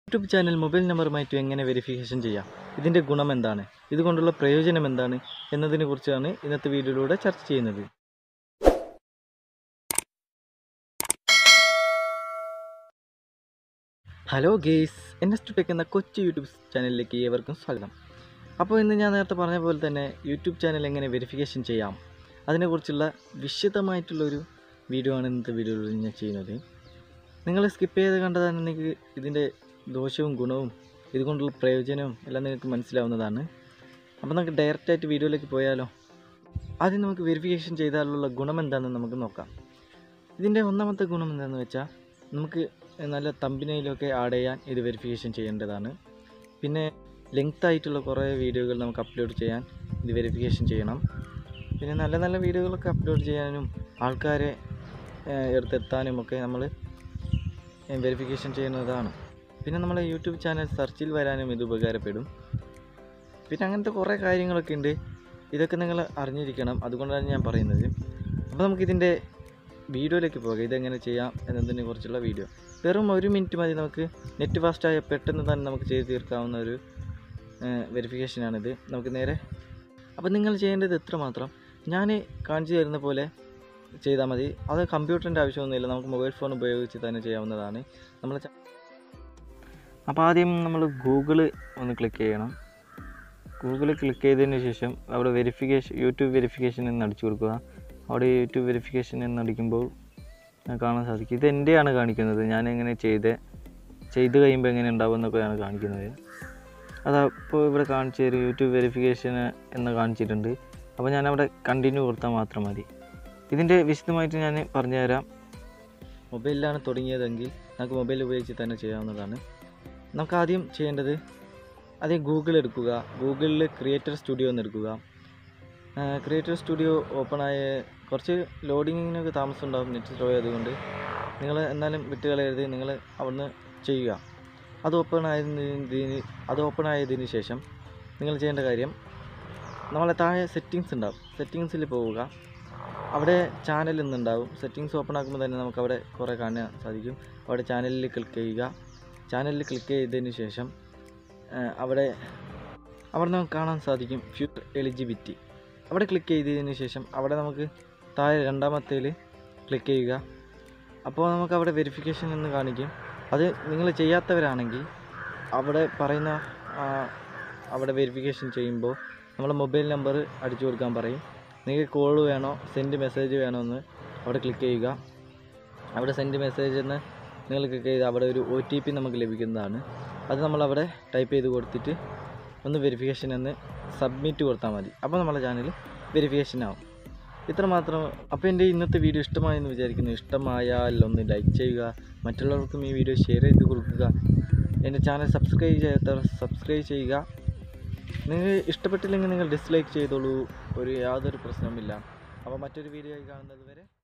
YouTube channel mobile നമ്പറുമായിട്ട് എങ്ങനെ verification ചെയ്യാം ഇതിൻ്റെ ഗുണം എന്താണ് ഇതുകൊണ്ടുള്ള പ്രയോജനം എന്താണ് എന്നതിനെ കുറിച്ചാണ് ഇന്നത്തെ വീഡിയോയിലൂടെ ചർച്ച ചെയ്യുന്നത് hello guys N S two tech എന്ന കൊച്ചു യൂട്യൂബ് ചാനലിലേക്ക് ഏവർക്കും സ്വാഗതം അപ്പോൾ ഇന്ന് ഞാൻ നേരത്തെ പറഞ്ഞ പോലെ തന്നെ യൂട്യൂബ് ചാനൽ എങ്ങനെ വെരിഫിക്കേഷൻ ചെയ്യാം അതിനെക്കുറിച്ചുള്ള വിശദമായിട്ടുള്ളൊരു വീഡിയോ ആണ് ഇന്നത്തെ വീഡിയോയിൽ ഞാൻ ചെയ്യുന്നത് നിങ്ങൾ സ്കിപ്പ് ചെയ്ത് കണ്ടതാണെങ്കിൽ ഇതിൻ്റെ ദോഷവും ഗുണവും ഇതുകൊണ്ടുള്ള പ്രയോജനവും എല്ലാം നിങ്ങൾക്ക് മനസ്സിലാവുന്നതാണ് അപ്പോൾ നമുക്ക് ഡയറക്റ്റായിട്ട് വീഡിയോയിലേക്ക് പോയാലോ ആദ്യം നമുക്ക് വെരിഫിക്കേഷൻ ചെയ്താലുള്ള ഗുണം എന്താണെന്ന് നമുക്ക് നോക്കാം ഇതിൻ്റെ ഒന്നാമത്തെ ഗുണം എന്താണെന്ന് വെച്ചാൽ നമുക്ക് നല്ല തമ്പിനയിലൊക്കെ ആഡ് ചെയ്യാൻ ഇത് വെരിഫിക്കേഷൻ ചെയ്യേണ്ടതാണ് പിന്നെ ലെങ്ത് ആയിട്ടുള്ള കുറേ വീഡിയോകൾ നമുക്ക് അപ്ലോഡ് ചെയ്യാൻ ഇത് വെരിഫിക്കേഷൻ ചെയ്യണം പിന്നെ നല്ല നല്ല വീഡിയോകളൊക്കെ അപ്ലോഡ് ചെയ്യാനും ആൾക്കാരെ ഏഹ്, അടുത്തെത്താനും ഒക്കെ നമ്മൾ വെരിഫിക്കേഷൻ ചെയ്യുന്നതാണ് പിന്നെ നമ്മളെ യൂട്യൂബ് ചാനൽ സെർച്ചിൽ വരാനും ഇത് ഉപകാരപ്പെടും പിന്നെ അങ്ങനത്തെ കുറേ കാര്യങ്ങളൊക്കെ ഉണ്ട് ഇതൊക്കെ നിങ്ങൾ അറിഞ്ഞിരിക്കണം അതുകൊണ്ടാണ് ഞാൻ പറയുന്നത് അപ്പോൾ നമുക്കിതിൻ്റെ വീഡിയോയിലേക്ക് പോകാം ഇതെങ്ങനെ ചെയ്യാം എന്നതിനെ കുറിച്ചുള്ള വീഡിയോ വെറും ഒരു മിനിറ്റ് മതി നമുക്ക് നെറ്റ് ഫാസ്റ്റായ പെട്ടെന്ന് തന്നെ നമുക്ക് ചെയ്ത് തീർക്കാവുന്ന ഒരു വെരിഫിക്കേഷനാണിത് നമുക്ക് നേരെ അപ്പോൾ നിങ്ങൾ ചെയ്യേണ്ടത് എത്ര മാത്രം ഞാൻ കാണിച്ചു തരുന്ന പോലെ ചെയ്താൽ മതി അത് കമ്പ്യൂട്ടറിൻ്റെ ആവശ്യമൊന്നുമില്ല നമുക്ക് മൊബൈൽ ഫോൺ ഉപയോഗിച്ച് തന്നെ ചെയ്യാവുന്നതാണ് നമ്മൾ അപ്പോൾ ആദ്യം നമ്മൾ ഗൂഗിൾ ഒന്ന് ക്ലിക്ക് ചെയ്യണം ഗൂഗിൾ ക്ലിക്ക് ചെയ്തതിന് ശേഷം അവിടെ വെരിഫിക്കേഷൻ യൂട്യൂബ് വെരിഫിക്കേഷൻ എന്ന് അടിച്ചു കൊടുക്കുക അവിടെ യൂട്യൂബ് വെരിഫിക്കേഷൻ എന്ന് അടിക്കുമ്പോൾ നമുക്ക് കാണാൻ സാധിക്കും ഇത് എൻ്റെയാണ് കാണിക്കുന്നത് ഞാൻ എങ്ങനെ ചെയ്ത് ചെയ്ത് കഴിയുമ്പോൾ എങ്ങനെ ഉണ്ടാവും എന്നൊക്കെയാണ് കാണിക്കുന്നത് അതപ്പോൾ ഇവിടെ കാണിച്ചു തരും യൂട്യൂബ് വെരിഫിക്കേഷൻ എന്ന് കാണിച്ചിട്ടുണ്ട് അപ്പോൾ ഞാൻ അവിടെ കണ്ടിന്യൂ കൊടുത്താൽ മാത്രം മതി ഇതിൻ്റെ വിശദമായിട്ട് ഞാൻ പറഞ്ഞുതരാം മൊബൈലിലാണ് തുടങ്ങിയതെങ്കിൽ നമുക്ക് മൊബൈൽ ഉപയോഗിച്ച് തന്നെ ചെയ്യാവുന്നതാണ് നമുക്ക് ആദ്യം ചെയ്യേണ്ടത് ആദ്യം ഗൂഗിൾ എടുക്കുക ഗൂഗിളിൽ ക്രിയേറ്റർ സ്റ്റുഡിയോ എന്ന് എടുക്കുക ക്രിയേറ്റർ സ്റ്റുഡിയോ ഓപ്പൺ ആയ കുറച്ച് ലോഡിങ്ങിനൊക്കെ താമസം ഉണ്ടാകും നെറ്റ് സ്ലോ ആയതുകൊണ്ട് നിങ്ങൾ എന്നാലും വിട്ട് കളയരുത് നിങ്ങൾ അവിടുന്ന് ചെയ്യുക അത് ഓപ്പൺ ആയതിന് അത് ഓപ്പൺ ആയതിന് ശേഷം നിങ്ങൾ ചെയ്യേണ്ട കാര്യം നമ്മളെ താഴെ സെറ്റിങ്സ് ഉണ്ടാവും സെറ്റിങ്സിൽ പോവുക അവിടെ ചാനൽ എന്നുണ്ടാവും സെറ്റിങ്സ് ഓപ്പൺ ആക്കുമ്പോൾ തന്നെ നമുക്ക് അവിടെ കുറേ കാണാൻ സാധിക്കും അവിടെ ചാനലിൽ ക്ലിക്ക് ചെയ്യുക ചാനലിൽ ക്ലിക്ക് ചെയ്തതിന് ശേഷം ആ, അവിടെ അവിടെ നമുക്ക് കാണാൻ സാധിക്കും ഫ്യൂച്ചർ എലിജിബിലിറ്റി അവിടെ ക്ലിക്ക് ചെയ്തതിന് ശേഷം അവിടെ നമുക്ക് താഴെ രണ്ടാമത്തേൽ ക്ലിക്ക് ചെയ്യുക അപ്പോൾ നമുക്ക് അവിടെ വെരിഫിക്കേഷൻ എന്ന് കാണിക്കും അത് നിങ്ങൾ ചെയ്യാത്തവരാണെങ്കിൽ അവിടെ പറയുന്ന ആ, അവിടെ വെരിഫിക്കേഷൻ ചെയ്യുമ്പോൾ നമ്മൾ മൊബൈൽ നമ്പർ അടിച്ചു കൊടുക്കാൻ പറയും നിങ്ങൾക്ക് കോൾ വേണോ സെൻഡ് മെസ്സേജ് വേണോ എന്ന് അവിടെ ക്ലിക്ക് ചെയ്യുക അവിടെ സെൻഡ് മെസ്സേജ് എന്ന് നിങ്ങൾ ക്ലിക്ക് ചെയ്ത് അവിടെ ഒരു ഒ ടി പി നമുക്ക് ലഭിക്കുന്നതാണ് അത് നമ്മളവിടെ ടൈപ്പ് ചെയ്ത് കൊടുത്തിട്ട് ഒന്ന് വെരിഫിക്കേഷൻ എന്ന് സബ്മിറ്റ് കൊടുത്താൽ മതി അപ്പോൾ നമ്മുടെ ചാനൽ വെരിഫിക്കേഷൻ ആവും ഇത്ര മാത്രം അപ്പോൾ എൻ്റെ ഇന്നത്തെ വീഡിയോ ഇഷ്ടമായെന്ന് വിചാരിക്കുന്നു ഇഷ്ടമായാൽ ഒന്ന് ലൈക്ക് ചെയ്യുക മറ്റുള്ളവർക്കും ഈ വീഡിയോ ഷെയർ ചെയ്ത് കൊടുക്കുക എൻ്റെ ചാനൽ സബ്സ്ക്രൈബ് ചെയ്യാത്തവർ സബ്സ്ക്രൈബ് ചെയ്യുക നിങ്ങൾ ഇഷ്ടപ്പെട്ടില്ലെങ്കിൽ നിങ്ങൾ ഡിസ്ലൈക്ക് ചെയ്തോളൂ ഒരു യാതൊരു പ്രശ്നവുമില്ല അപ്പോൾ മറ്റൊരു വീഡിയോ ആയി കാണുന്നത് വരെ